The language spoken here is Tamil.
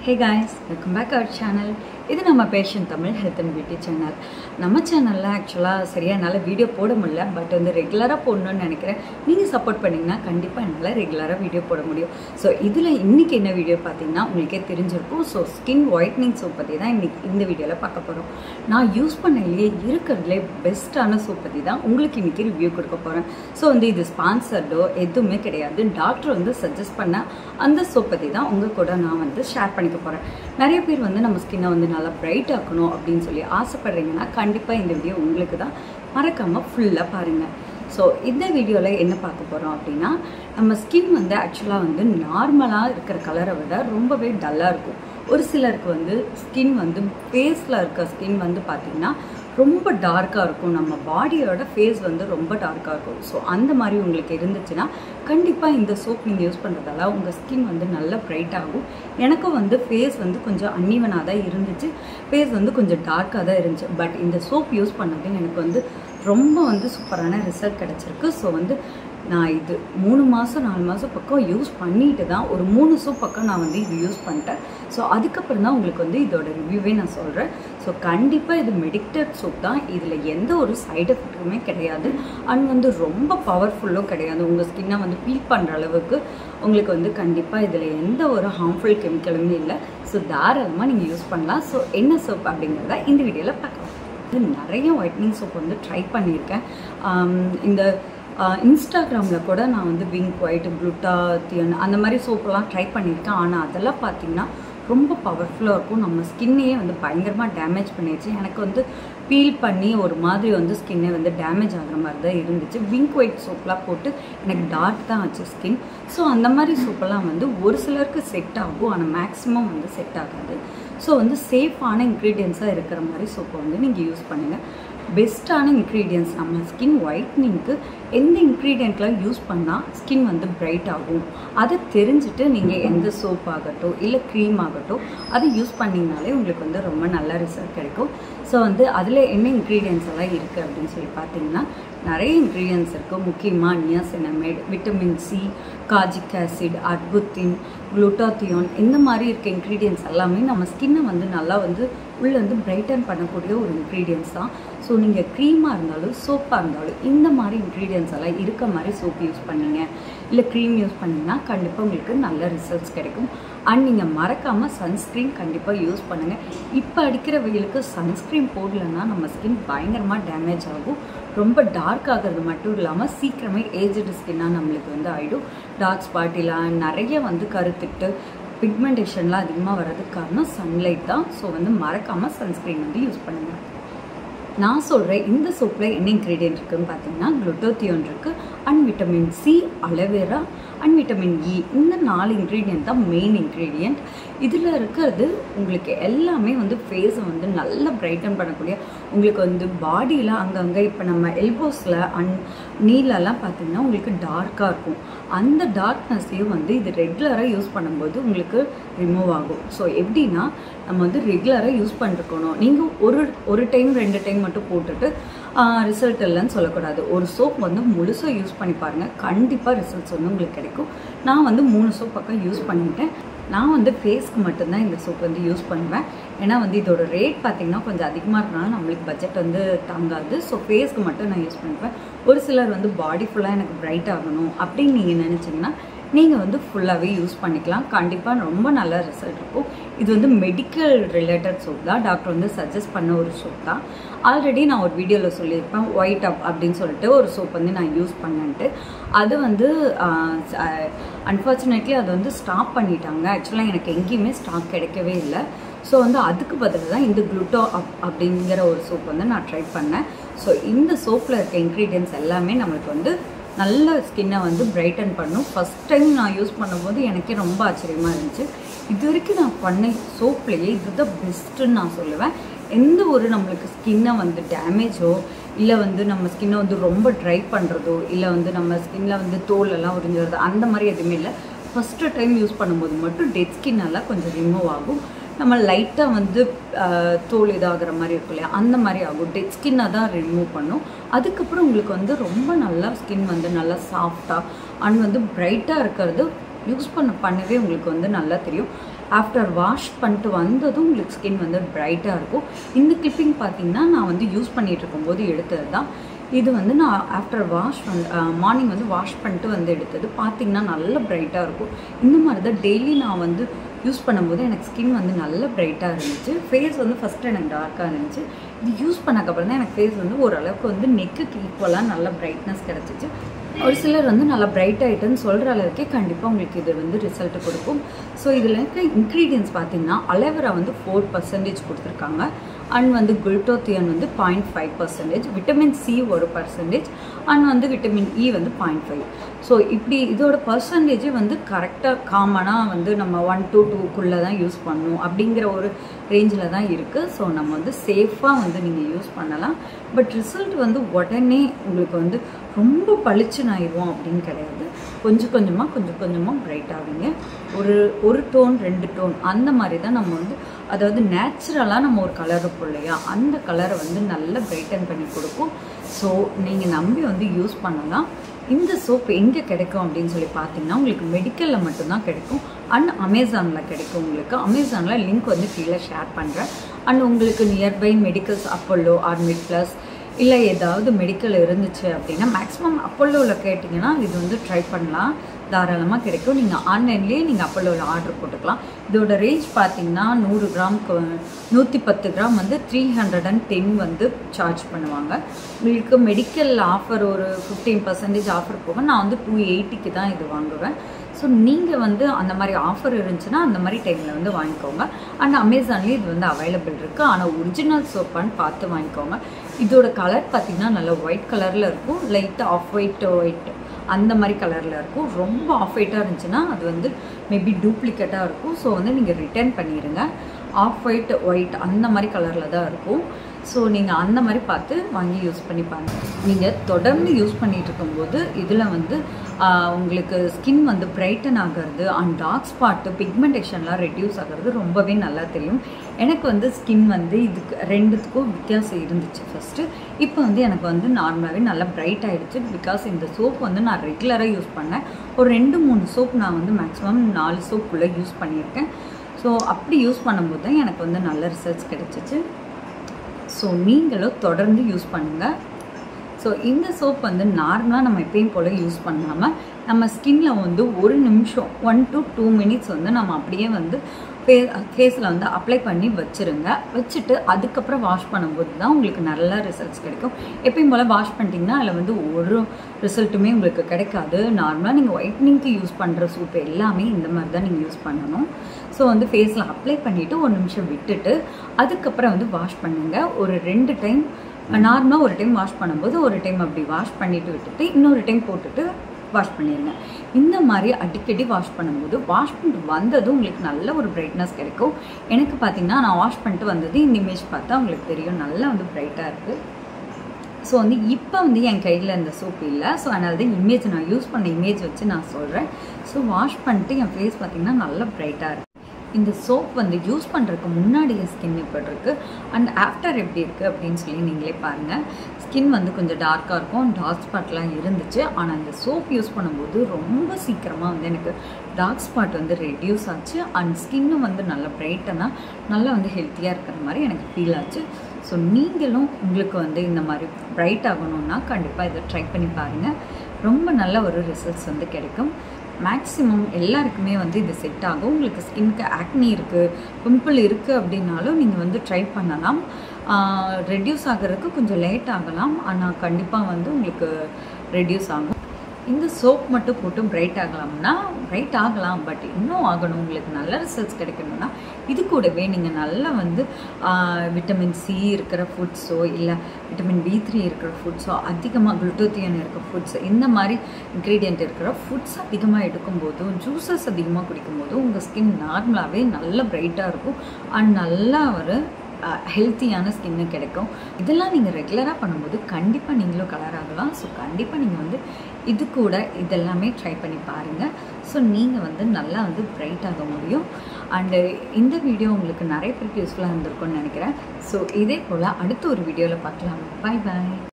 hey guys welcome back our channel இது நம்ம fashion Tamil health and beauty channel நம்ம சேனலில் ஆக்சுவலாக சரியாக என்னால் வீடியோ போட முடியல பட் வந்து ரெகுலராக போடணும்னு நினைக்கிறேன் நீங்கள் சப்போர்ட் பண்ணிங்கன்னா கண்டிப்பாக என்னால் ரெகுலராக வீடியோ போட முடியும் ஸோ இதில் இன்றைக்கி என்ன வீடியோ பார்த்தீங்கன்னா உங்களுக்கே தெரிஞ்சிருக்கும் ஸோ ஸ்கின் ஒயிட்னிங் சோப் பற்றி தான் இன்றைக்கி இந்த வீடியோவில் பார்க்க போகிறோம் நான் யூஸ் பண்ணலையே இருக்கிறதுலே பெஸ்ட்டான சோப் பற்றி தான் உங்களுக்கு இன்றைக்கி ரிவ்யூ கொடுக்க போகிறேன் ஸோ வந்து இது ஸ்பான்சர்டோ எதுவுமே கிடையாது டாக்டர் வந்து சஜஸ்ட் பண்ண அந்த சோப் பற்றி தான் உங்கள் கூட நான் வந்து ஷேர் பண்ணிக்க போகிறேன் நிறைய பேர் வந்து நம்ம ஸ்கின்னை வந்து நல்லா பிரைட் ஆக்கணும் அப்படின்னு சொல்லி ஆசைப்படுறீங்கன்னா கண்டிப்பாக இந்த வீடியோ உங்களுக்கு தான் மறக்காமல் ஃபுல்லாக பாருங்கள் ஸோ இந்த வீடியோவில் என்ன பார்க்க போகிறோம் அப்படின்னா நம்ம ஸ்கின் வந்து ஆக்சுவலாக வந்து நார்மலாக இருக்கிற கலரை விட ரொம்பவே டல்லாக இருக்கும் ஒரு சிலருக்கு வந்து ஸ்கின் வந்து ஃபேஸில் இருக்க ஸ்கின் வந்து பார்த்திங்கன்னா ரொம்ப டார்க்காக இருக்கும் நம்ம பாடியோட ஃபேஸ் வந்து ரொம்ப டார்க்காக இருக்கும் ஸோ அந்த மாதிரி உங்களுக்கு இருந்துச்சுன்னா கண்டிப்பாக இந்த சோப் நீங்கள் யூஸ் பண்ணுறதால உங்கள் ஸ்கின் வந்து நல்லா பிரைட் ஆகும் எனக்கும் வந்து ஃபேஸ் வந்து கொஞ்சம் அன்னிவனாக தான் இருந்துச்சு ஃபேஸ் வந்து கொஞ்சம் டார்க்காக தான் இருந்துச்சு பட் இந்த சோப் யூஸ் பண்ணது எனக்கு வந்து ரொம்ப வந்து சூப்பரான ரிசல்ட் கிடச்சிருக்கு ஸோ வந்து நான் இது மூணு மாதம் நாலு மாதம் பக்கம் யூஸ் பண்ணிட்டு தான் ஒரு மூணு சோப் பக்கம் நான் வந்து இது யூஸ் பண்ணிட்டேன் ஸோ அதுக்கப்புறம் தான் உங்களுக்கு வந்து இதோட ரிவ்யூவே நான் சொல்கிறேன் ஸோ கண்டிப்பாக இது மெடிக்டட் சோப் தான் இதில் எந்த ஒரு சைடு எஃபெக்ட்டுமே கிடையாது அண்ட் வந்து ரொம்ப பவர்ஃபுல்லும் கிடையாது உங்கள் ஸ்கின்னை வந்து பீல் பண்ணுற அளவுக்கு உங்களுக்கு வந்து கண்டிப்பாக இதில் எந்த ஒரு ஹார்ம்ஃபுல் கெமிக்கலுமே இல்லை ஸோ தாராளமாக நீங்கள் யூஸ் பண்ணலாம் ஸோ என்ன சோப் அப்படிங்கிறத இந்த வீடியோவில் பார்க்கலாம் இது நிறைய ஒயிட்னிங் சோப் வந்து ட்ரை பண்ணியிருக்கேன் இந்த இன்ஸ்டாகிராமில் கூட நான் வந்து விங்க் ஒயிட் ப்ளூட்டாத்தியன் அந்த மாதிரி சோப்பெல்லாம் ட்ரை பண்ணியிருக்கேன் ஆனால் அதெல்லாம் பார்த்திங்கன்னா ரொம்ப பவர்ஃபுல்லாக இருக்கும் நம்ம ஸ்கின்னையே வந்து பயங்கரமாக டேமேஜ் பண்ணிடுச்சு எனக்கு வந்து பீல் பண்ணி ஒரு மாதிரி வந்து ஸ்கின்னே வந்து டேமேஜ் ஆகிற மாதிரி தான் இருந்துச்சு விங்க் ஒயிட் சோப்லாம் போட்டு எனக்கு டார்க் தான் ஆச்சு ஸ்கின் ஸோ அந்த மாதிரி சோப்பெல்லாம் வந்து ஒரு சிலருக்கு செட் ஆகும் ஆனால் மேக்ஸிமம் வந்து செட் ஆகாது ஸோ வந்து சேஃபான இன்க்ரீடியன்ஸாக இருக்கிற மாதிரி சோப்பை வந்து நீங்கள் யூஸ் பண்ணுங்கள் பெஸ்ட்டான இன்க்ரீடியன்ஸ் நம்ம ஸ்கின் ஒயிட்னிங்க்கு எந்த இன்க்ரீடியண்ட்லாம் யூஸ் பண்ணால் ஸ்கின் வந்து பிரைட் ஆகும் அதை தெரிஞ்சுட்டு நீங்கள் எந்த சோப் ஆகட்டும் இல்லை க்ரீம் ஆகட்டும் அதை யூஸ் பண்ணிங்கனாலே உங்களுக்கு வந்து ரொம்ப நல்ல ரிசல்ட் கிடைக்கும் ஸோ வந்து அதில் என்ன இன்க்ரீடியன்ஸ் எல்லாம் இருக்குது அப்படின்னு சொல்லி பார்த்தீங்கன்னா நிறைய இன்க்ரீடியன்ஸ் இருக்குது முக்கியமாக niacinamide vitamin C kojic acid arbutin glutathione இந்த மாதிரி இருக்க இன்க்ரீடியன்ஸ் எல்லாமே நம்ம ஸ்கின்னை வந்து நல்லா வந்து உள்ளே வந்து பிரைட்டன் பண்ணக்கூடிய ஒரு இன்க்ரீடியன்ஸ் தான் ஸோ நீங்கள் க்ரீமாக இருந்தாலும் சோப்பாக இருந்தாலும் இந்த மாதிரி இன்க்ரீடியன்ஸ் எல்லாம் இருக்க மாதிரி சோப் யூஸ் பண்ணீங்க இல்லை க்ரீம் யூஸ் பண்ணிங்கன்னா கண்டிப்பாக உங்களுக்கு நல்ல ரிசல்ட்ஸ் கிடைக்கும் அண்ட் நீங்கள் மறக்காமல் சன்ஸ்க்ரீன் கண்டிப்பாக யூஸ் பண்ணுங்கள் இப்போ அடிக்கிற வெயிலுக்கு சன்ஸ்க்ரீன் போடலன்னா நம்ம ஸ்கின் பயங்கரமாக டேமேஜ் ஆகும் ரொம்ப டார்க் ஆகிறது மட்டும் இல்லாமல் சீக்கிரமே ஏஜ்டு ஸ்கின்னாக நம்மளுக்கு வந்து ஆகிடும் டார்க் ஸ்பாட்டிலாம் நிறைய வந்து கருத்துட்டு பிக்மெண்டேஷன்லாம் அதிகமாக வர்றதுக்கு காரணம் சன்லைட் தான் ஸோ வந்து மறக்காமல் சன்ஸ்க்ரீன் வந்து யூஸ் பண்ணுங்கள் நான் சொல்கிறேன் இந்த சோப்பில் என்ன இன்க்ரீடியன்ட் இருக்குதுன்னு பார்த்தீங்கன்னா குளுட்டோத்தியோன் இருக்குது and vitamin C aloe vera and vitamin E இந்த நாலு இன்க்ரீடியன்ட் தான் மெயின் இன்க்ரீடியண்ட் இதில் இருக்கிறது உங்களுக்கு எல்லாமே வந்து ஃபேஸை வந்து நல்லா பிரைட்டன் பண்ணக்கூடிய உங்களுக்கு வந்து பாடியில் அங்கங்கே இப்போ நம்ம எல்போஸில் அண்ட் நீலெல்லாம் பார்த்திங்கன்னா உங்களுக்கு டார்க்காக இருக்கும் அந்த டார்க்னஸையும் வந்து இது ரெகுலராக யூஸ் பண்ணும்போது உங்களுக்கு ரிமூவ் ஆகும் ஸோ எப்படின்னா நம்ம வந்து ரெகுலராக யூஸ் பண்ணிருக்கணும் நீங்கள் ஒரு ஒரு டைம் ரெண்டு டைம் மட்டும் போட்டுட்டு ரிசல்ட் இல்லைன்னு சொல்லக்கூடாது ஒரு சோப் வந்து முழுசாக யூஸ் பண்ணி பாருங்கள் கண்டிப்பாக ரிசல்ட்ஸ் வந்து உங்களுக்கு கிடைக்கும் நான் வந்து மூணு சோப் பக்கம் யூஸ் பண்ணிட்டேன் நான் வந்து ஃபேஸ்க்கு மட்டும்தான் இந்த சோப் வந்து யூஸ் பண்ணுவேன் ஏன்னா வந்து இதோட ரேட் பார்த்திங்கன்னா கொஞ்சம் அதிகமாக இருக்கனால நம்மளுக்கு பட்ஜெட் வந்து தாங்காது ஸோ ஃபேஸ்க்கு மட்டும் நான் யூஸ் பண்ணுவேன் ஒரு சிலர் வந்து பாடி ஃபுல்லாக எனக்கு பிரைட் ஆகணும் அப்படின்னு நீங்கள் நினச்சிங்கன்னா நீங்கள் வந்து ஃபுல்லாகவே யூஸ் பண்ணிக்கலாம் கண்டிப்பாக ரொம்ப நல்ல ரிசல்ட் இருக்கும் இது வந்து மெடிக்கல் ரிலேட்டட் சோப் தான் டாக்டர் வந்து சஜஸ்ட் பண்ண ஒரு சோப் தான் ஆல்ரெடி நான் ஒரு வீடியோவில் சொல்லியிருப்பேன் ஒயிட் அப் அப்படின்னு சொல்லிட்டு ஒரு சோப் வந்து நான் யூஸ் பண்ணேன்ட்டு அது வந்து அன்ஃபார்ச்சுனேட்லி அது வந்து ஸ்டாப் பண்ணிட்டாங்க ஆக்சுவலாக எனக்கு எங்கேயுமே ஸ்டாக் கிடைக்கவே இல்லை ஸோ வந்து அதுக்கு பதில் தான் இந்த குளுட்டோ அப் அப்படிங்கிற ஒரு சோப் வந்து நான் ட்ரை பண்ணேன் ஸோ இந்த சோப்பில் இருக்க இன்க்ரீடியன்ஸ் எல்லாமே நம்மளுக்கு வந்து நல்ல ஸ்கின்னை வந்து பிரைட்டன் பண்ணும் ஃபஸ்ட் டைம் நான் யூஸ் பண்ணும்போது எனக்கே ரொம்ப ஆச்சரியமாக இருந்துச்சு இது வரைக்கும் நான் பண்ண சோப்லேயே இதுதான் பெஸ்ட்டுன்னு நான் சொல்லுவேன் எந்த ஒரு நம்மளுக்கு ஸ்கின்னை வந்து டேமேஜோ இல்லை வந்து நம்ம ஸ்கின்னை வந்து ரொம்ப ட்ரை பண்ணுறதோ இல்லை வந்து நம்ம ஸ்கின்னில் வந்து தோலெல்லாம் உறிஞ்சுறது அந்த மாதிரி எதுவுமே இல்லை ஃபஸ்ட்டு டைம் யூஸ் பண்ணும்போது மட்டும் டெட் ஸ்கின் எல்லாம் கொஞ்சம் ரிமூவ் ஆகும் நம்ம லைட்டாக வந்து தோல் இதாகிற மாதிரி இருக்கும் இல்லையா அந்த மாதிரி ஆகும் டெட் ஸ்கின்னை தான் ரிமூவ் பண்ணும் அதுக்கப்புறம் உங்களுக்கு வந்து ரொம்ப நல்லா ஸ்கின் வந்து நல்லா சாஃப்டாக அண்ட் வந்து பிரைட்டாக இருக்கிறது யூஸ் பண்ண பண்ணவே உங்களுக்கு வந்து நல்லா தெரியும் ஆஃப்டர் வாஷ் பண்ணிட்டு வந்ததும் உங்களுக்கு ஸ்கின் வந்து பிரைட்டாக இருக்கும் இந்த கிளிப்பிங் பார்த்தீங்கன்னா நான் வந்து யூஸ் பண்ணிட்டு இருக்கும்போது எடுத்தது தான் இது வந்து நான் ஆஃப்டர் வாஷ் வந்து மார்னிங் வந்து வாஷ் பண்ணிட்டு வந்து எடுத்தது பார்த்தீங்கன்னா நல்ல பிரைட்டாக இருக்கும் இந்த மாதிரி தான் டெய்லி நான் வந்து யூஸ் பண்ணும்போது எனக்கு ஸ்கின் வந்து நல்ல பிரைட்டாக இருந்துச்சு ஃபேஸ் வந்து ஃபஸ்ட்டு எனக்கு டார்க்காக இருந்துச்சு இது யூஸ் பண்ணக்கப்புறம் தான் எனக்கு ஃபேஸ் வந்து ஓரளவுக்கு வந்து நெக்குக்கு ஈக்குவலாக நல்ல பிரைட்னஸ் கிடச்சிச்சு ஒரு சிலர் வந்து நல்லா பிரைட் ஆகிட்டுன்னு சொல்கிற அளவுக்கே கண்டிப்பாக உங்களுக்கு இது வந்து ரிசல்ட் கொடுக்கும் ஸோ இதில் இருக்க இன்க்ரீடியன்ஸ் பார்த்தீங்கன்னா அலோவேரா வந்து ஃபோர் பர்சன்டேஜ் கொடுத்துருக்காங்க அண்ட் வந்து குல்டோத்தியன் வந்து point five percentage vitamin C ஒரு பர்சன்டேஜ் அண்ட் வந்து விட்டமின் இ வந்து பாயிண்ட் ஃபைவ் ஸோ இப்படி இதோட பர்சன்டேஜே வந்து கரெக்டாக காமனாக வந்து நம்ம ஒன் டூ டூக்குள்ளே தான் யூஸ் பண்ணணும் அப்படிங்கிற ஒரு ரேஞ்சில் தான் இருக்குது ஸோ நம்ம வந்து சேஃபாக வந்து நீங்கள் யூஸ் பண்ணலாம் பட் ரிசல்ட் வந்து உடனே உங்களுக்கு வந்து ரொம்ப பளிச்சுன்னு ஆயிடுவோம் அப்படின்னு கிடையாது கொஞ்சம் கொஞ்சமாக கொஞ்சம் கொஞ்சமாக பிரைட் ஆவீங்க ஒரு ஒரு டோன் ரெண்டு டோன் அந்த மாதிரி தான் நம்ம வந்து அதாவது நேச்சுரலாக நம்ம ஒரு கலர் இருப்போம் இல்லையா அந்த கலரை வந்து நல்லா பிரைட்டன் பண்ணி கொடுக்கும் ஸோ நீங்கள் நம்பி வந்து யூஸ் பண்ணலாம் இந்த சோப் எங்கே கிடைக்கும் அப்படின்னு சொல்லி பார்த்தீங்கன்னா உங்களுக்கு மெடிக்கலில் மட்டும்தான் கிடைக்கும் அண்ட் அமேசானில் கிடைக்கும் உங்களுக்கு அமேசானில் லிங்க் வந்து கீழே ஷேர் பண்ணுறேன் அண்ட் உங்களுக்கு நியர்பை மெடிக்கல்ஸ் அப்போலோ ஆர்மிட் ப்ளஸ் இல்லை ஏதாவது மெடிக்கல் இருந்துச்சு அப்படின்னா மேக்ஸிமம் அப்போலோவில் கேட்டிங்கன்னா இது வந்து ட்ரை பண்ணலாம் தாராளமாக கிடைக்கும் நீங்கள் ஆன்லைன்லேயே நீங்கள் அப்போலோவில் ஆர்டர் போட்டுக்கலாம் இதோட ரேஞ்ச் பார்த்தீங்கன்னா நூறு கிராம்க்கு நூற்றி பத்து கிராம் வந்து த்ரீ ஹண்ட்ரட் அண்ட் டென் வந்து சார்ஜ் பண்ணுவாங்க உங்களுக்கு மெடிக்கல் ஆஃபர் ஒரு ஃபிஃப்டீன் பர்சன்டேஜ் ஆஃபர் போக நான் வந்து டூ எயிட்டிக்கு தான் இது வாங்குவேன் ஸோ நீங்கள் வந்து அந்த மாதிரி ஆஃபர் இருந்துச்சுன்னா அந்த மாதிரி டைமில் வந்து வாங்கிக்கோங்க அண்ட் அமேசான்லேயும் இது வந்து அவைலபிள் இருக்குது ஆனால் ஒரிஜினல் சோப்பான்னு பார்த்து வாங்கிக்கோங்க இதோட கலர் பார்த்திங்கன்னா நல்ல ஒயிட் கலரில் இருக்கும் லைட்டாக ஆஃப் ஒயிட் ஒயிட் அந்த மாதிரி கலரில் இருக்கும் ரொம்ப ஆஃப் ஒயிட்டாக இருந்துச்சுன்னா அது வந்து மேபி டூப்ளிகேட்டாக இருக்கும் ஸோ வந்து நீங்கள் ரிட்டர்ன் பண்ணிடுங்க ஆஃப் ஒயிட் ஒயிட் அந்த மாதிரி கலரில் தான் இருக்கும் ஸோ நீங்கள் அந்த மாதிரி பார்த்து வாங்கி யூஸ் பண்ணி பாருங்கள் நீங்கள் தொடர்ந்து யூஸ் பண்ணிகிட்டு இருக்கும்போது இதில் வந்து உங்களுக்கு ஸ்கின் வந்து பிரைட்டன் ஆகிறது அண்ட் டார்க் ஸ்பாட்டு பிக்மெண்டேஷன்லாம் ரெடியூஸ் ஆகிறது ரொம்பவே நல்லா தெரியும் எனக்கு வந்து ஸ்கின் வந்து இதுக்கு ரெண்டுத்துக்கும் வித்தியாசம் இருந்துச்சு ஃபஸ்ட்டு இப்போ வந்து எனக்கு வந்து நார்மலாகவே நல்லா பிரைட் ஆகிடுச்சு பிகாஸ் இந்த சோப் வந்து நான் ரெகுலராக யூஸ் பண்ணேன் ஒரு ரெண்டு மூணு சோப் நான் வந்து மேக்ஸிமம் நாலு சோப்புக்குள்ளே யூஸ் பண்ணியிருக்கேன் ஸோ அப்படி யூஸ் பண்ணும்போது தான் எனக்கு வந்து நல்ல ரிசல்ட்ஸ் கிடச்சிச்சு ஸோ நீங்களும் தொடர்ந்து யூஸ் பண்ணுங்கள் ஸோ இந்த சோப் வந்து நார்மலாக நம்ம எப்பயும் போல் யூஸ் பண்ணாமல் நம்ம ஸ்கின்ல வந்து ஒரு நிமிஷம் ஒன் டு டூ மினிட்ஸ் வந்து நம்ம அப்படியே வந்து ஃபே ஃபேஸில் வந்து அப்ளை பண்ணி வச்சுருங்க வச்சுட்டு அதுக்கப்புறம் வாஷ் பண்ணும்போது தான் உங்களுக்கு நல்ல ரிசல்ட்ஸ் கிடைக்கும் எப்பயும் போல் வாஷ் பண்ணிட்டீங்கன்னா அதில் வந்து ஒரு ரிசல்ட்டுமே உங்களுக்கு கிடைக்காது நார்மலாக நீங்கள் ஒயிட்னிங்க்கு யூஸ் பண்ணுற சோப் எல்லாமே இந்த மாதிரி தான் நீங்கள் யூஸ் பண்ணணும் ஸோ வந்து ஃபேஸில் அப்ளை பண்ணிவிட்டு ஒரு நிமிஷம் விட்டுட்டு அதுக்கப்புறம் வந்து வாஷ் பண்ணுங்கள் ஒரு ரெண்டு டைம் நார்மலாக ஒரு டைம் வாஷ் பண்ணும்போது ஒரு டைம் அப்படி வாஷ் பண்ணிவிட்டு விட்டுட்டு இன்னொரு டைம் போட்டுட்டு வாஷ் பண்ணிடுங்க இந்த மாதிரி அடிக்கடி வாஷ் பண்ணும்போது வாஷ் பண்ணிட்டு வந்ததும் உங்களுக்கு நல்ல ஒரு பிரைட்னஸ் கிடைக்கும் எனக்கு பார்த்தீங்கன்னா நான் வாஷ் பண்ணிட்டு வந்தது இந்த இமேஜ் பார்த்தா உங்களுக்கு தெரியும் நல்லா வந்து பிரைட்டாக இருக்குது ஸோ வந்து இப்போ வந்து என் கையில் இந்த சோப் இல்லை ஸோ அதனால தான் இமேஜ் நான் யூஸ் பண்ண இமேஜ் வச்சு நான் சொல்கிறேன் ஸோ வாஷ் பண்ணிட்டு என் ஃபேஸ் பார்த்திங்கன்னா நல்லா பிரைட்டாக இருக்குது இந்த சோப் வந்து யூஸ் பண்ணுறதுக்கு முன்னாடி என் ஸ்கின் எப்படி இருக்குது அண்ட் ஆஃப்டர் எப்படி இருக்குது அப்படின்னு சொல்லி நீங்களே பாருங்கள் ஸ்கின் வந்து கொஞ்சம் டார்க்காக இருக்கும் டார்க் ஸ்பாட்லாம் இருந்துச்சு ஆனால் இந்த சோப் யூஸ் பண்ணும்போது ரொம்ப சீக்கிரமாக வந்து எனக்கு டார்க் ஸ்பாட் வந்து ரெடியூஸ் ஆச்சு அண்ட் ஸ்கின்னும் வந்து நல்லா பிரைட்டனாக நல்லா வந்து ஹெல்த்தியாக இருக்கிற மாதிரி எனக்கு ஃபீல் ஆச்சு ஸோ நீங்களும் உங்களுக்கு வந்து இந்த மாதிரி பிரைட் ஆகணும்னா கண்டிப்பாக இதை ட்ரை பண்ணி பாருங்கள் ரொம்ப நல்ல ஒரு ரிசல்ட்ஸ் வந்து கிடைக்கும் மேக்ஸிமம் எல்லாருக்குமே வந்து இது செட் ஆகும் உங்களுக்கு ஸ்கின்க்கு ஆக்னி இருக்குது பிம்பிள் இருக்குது அப்படின்னாலும் நீங்கள் வந்து ட்ரை பண்ணலாம் ரெடியூஸ் ஆகிறதுக்கு கொஞ்சம் லேட் ஆகலாம் ஆனால் கண்டிப்பாக வந்து உங்களுக்கு ரெடியூஸ் ஆகும் இந்த சோப் மட்டும் போட்டு பிரைட் ஆகலாம்னா பிரைட் ஆகலாம் பட் இன்னும் ஆகணும் உங்களுக்கு நல்ல ரிசல்ட்ஸ் கிடைக்கணும்னா இது கூடவே நீங்கள் நல்லா வந்து விட்டமின் சி இருக்கிற ஃபுட்ஸோ இல்லை விட்டமின் பி த்ரீ இருக்கிற ஃபுட்ஸோ அதிகமாக குளுட்டோத்தியன் இருக்கிற ஃபுட்ஸ் இந்த மாதிரி இன்க்ரீடியன்ட் இருக்கிற ஃபுட்ஸ் அதிகமாக எடுக்கும்போதும் ஜூஸஸ் அதிகமாக குடிக்கும்போதும் உங்கள் ஸ்கின் நார்மலாகவே நல்ல பிரைட்டாக இருக்கும் அண்ட் நல்லா ஒரு ஹெல்த்தியான ஸ்கின்னு கிடைக்கும் இதெல்லாம் நீங்கள் ரெகுலராக பண்ணும்போது கண்டிப்பாக நீங்களும் கலர் ஆகலாம் ஸோ கண்டிப்பாக நீங்கள் வந்து இது கூட இதெல்லாமே ட்ரை பண்ணி பாருங்கள் ஸோ நீங்கள் வந்து நல்லா வந்து பிரைட் ஆக முடியும் அண்டு இந்த வீடியோ உங்களுக்கு நிறைய பேருக்கு யூஸ்ஃபுல்லாக இருந்திருக்கும்னு நினைக்கிறேன் ஸோ இதே போல் அடுத்த ஒரு வீடியோவில் பார்க்கலாம் பாய் பாய்